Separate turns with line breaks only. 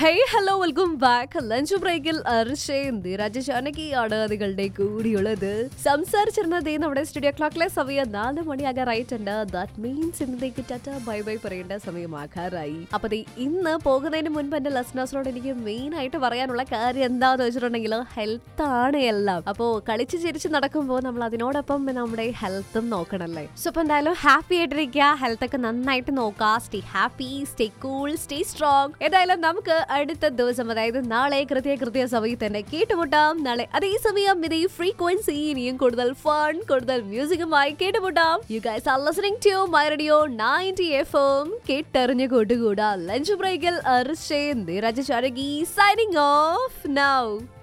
hey hello welcome back lunch ബ്രേക്കിൽ അർഷയും ധീരാജ് ജാനകിയാണ് നിങ്ങളുടെ കൂടിയുള്ളത് സംസാരിച്ചിരുന്നത് നമ്മുടെ സ്റ്റുഡിയോ ക്ലോക്കിലെ സമയം നാല് മണിയാകാറായിട്ടുണ്ട് ദാറ്റ് മീൻസ് ഇന്നത്തേക്ക് ടാറ്റ ബൈ ബൈ പറയേണ്ട സമയമാകാറായി അപ്പൊ ദേ ഇന്ന് പോകുന്നതിന് മുൻപ് എന്റെ ലസ്നേഴ്സിനോട് എനിക്ക് മെയിൻ ആയിട്ട് പറയാനുള്ള കാര്യം എന്താന്ന് വെച്ചിട്ടുണ്ടെങ്കിൽ ഹെൽത്ത് ആണ് എല്ലാം അപ്പോ കളിച്ച് ചിരിച്ച് നടക്കുമ്പോൾ നമ്മൾ അതിനോടൊപ്പം നമ്മുടെ ഹെൽത്തും നോക്കണല്ലേ സോ അപ്പൊ എന്തായാലും ഹാപ്പി ആയിട്ടിരിക്കുക ഹെൽത്ത് ഒക്കെ നന്നായിട്ട് നോക്കുക stay happy stay cool stay strong ഏതായാലും നമുക്ക് അടുത്ത ദിവസം അതായത് നാളെ കൃത്യ കൃത്യ സമയത്ത് തന്നെ കേട്ടുമുട്ടാം നാളെ അതേ സമയം ഇതേ ഫ്രീക്വൻസി ഇനിയും കൂടുതൽ ഫൺ കൂടുതൽ മ്യൂസിക്കുമായി കേട്ടുമുട്ടാം you guys are listening to my radio 90 FM കേട്ടറിഞ്ഞു കൂട്ടുകൂടാ ലഞ്ച് ബ്രേക്കിൽ അർഷേ നിരജ ചാരകി സൈനിങ് ഓഫ് നൗ